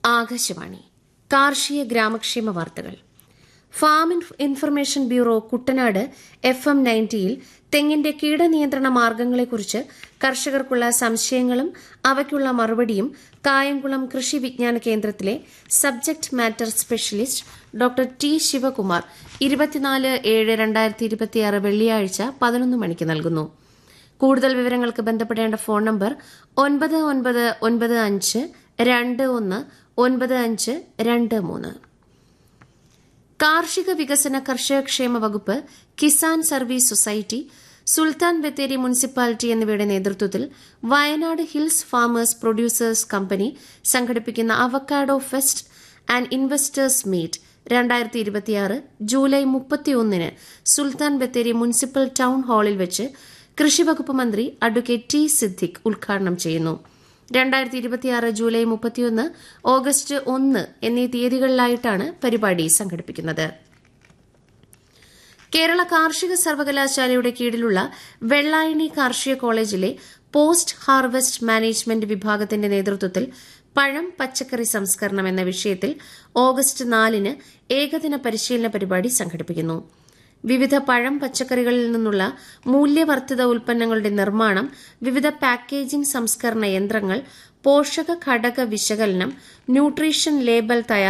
ആകാശവാണി കാർഷിക ഗ്രാമക്ഷേമ വാർത്തകൾ ഫാം ഇൻഫ് information bureau Kuttanad F M നയൻറ്റിയിൽ തെങ്ങിന്റെ കീടനിയന്ത്രണ മാർഗങ്ങളെക്കുറിച്ച് കർഷകർക്കുള്ള സംശയങ്ങളും അവയ്ക്കുള്ള മറുപടിയും കായംകുളം കൃഷി വിജ്ഞാന കേന്ദ്രത്തിലെ subject matter specialist doctor T Sivakumar ഇരുപത്തിനാല് ഏഴ് രണ്ടായിരത്തി ഇരുപത്തിയാറ് വെള്ളിയാഴ്ച പതിനൊന്ന് മണിക്ക് നൽകുന്നു കൂടുതൽ വിവരങ്ങൾക്ക് ബന്ധപ്പെടേണ്ട ഫോൺ നമ്പർ ഒൻപത് ഒൻപത് ഒൻപത് അഞ്ച് രണ്ട് ഒന്ന് ഒൻപത് അഞ്ച് രണ്ട് മൂന്ന് കാർഷിക വികസന കർഷകക്ഷേമ വകുപ്പ് Kisan service society Sultan Bathery municipality എന്നിവയുടെ നേതൃത്വത്തിൽ Wayanad hills farmers producers company സംഘടിപ്പിക്കുന്ന avocado fest and investors meet രണ്ടായിരത്തി ഇരുപത്തിയാറ് ജൂലൈ മുപ്പത്തിയൊന്നിന് സുൽത്താൻ ബത്തേരി മുനിസിപ്പൽ ടൌൺ ഹാളിൽ വെച്ച് കൃഷിവകുപ്പ് മന്ത്രി അഡ്വക്കേറ്റ് ടി സിദ്ദിഖ് ഉദ്ഘാടനം ചെയ്യുന്നു രണ്ടായിരത്തി ഇരുപത്തിയാറ് ജൂലൈ മുപ്പത്തിയൊന്ന് ഓഗസ്റ്റ് ഒന്ന് എന്നീ തീയതികളിലായിട്ടാണ് പരിപാടി സംഘടിപ്പിക്കുന്നത് കേരള കാർഷിക സർവകലാശാലയുടെ കീഴിലുള്ള വെള്ളായണി കാർഷിക കോളേജിലെ പോസ്റ്റ് ഹാർവെസ്റ്റ് മാനേജ്മെന്റ് വിഭാഗത്തിന്റെ നേതൃത്വത്തിൽ പഴം പച്ചക്കറി സംസ്കരണം എന്ന വിഷയത്തിൽ ഓഗസ്റ്റ് നാലിന് ഏകദിന പരിശീലന പരിപാടി സംഘടിപ്പിക്കുന്നു വിവിധ പഴം പച്ചക്കറികളിൽ നിന്നുള്ള മൂല്യവർദ്ധിത ഉൽപ്പന്നങ്ങളുടെ നിർമ്മാണം വിവിധ പാക്കേജിംഗ് സംസ്കരണ യന്ത്രങ്ങൾ പോഷക ഘടക വിശകലനം ന്യൂട്രീഷൻ ലേബൽ തയ്യാർ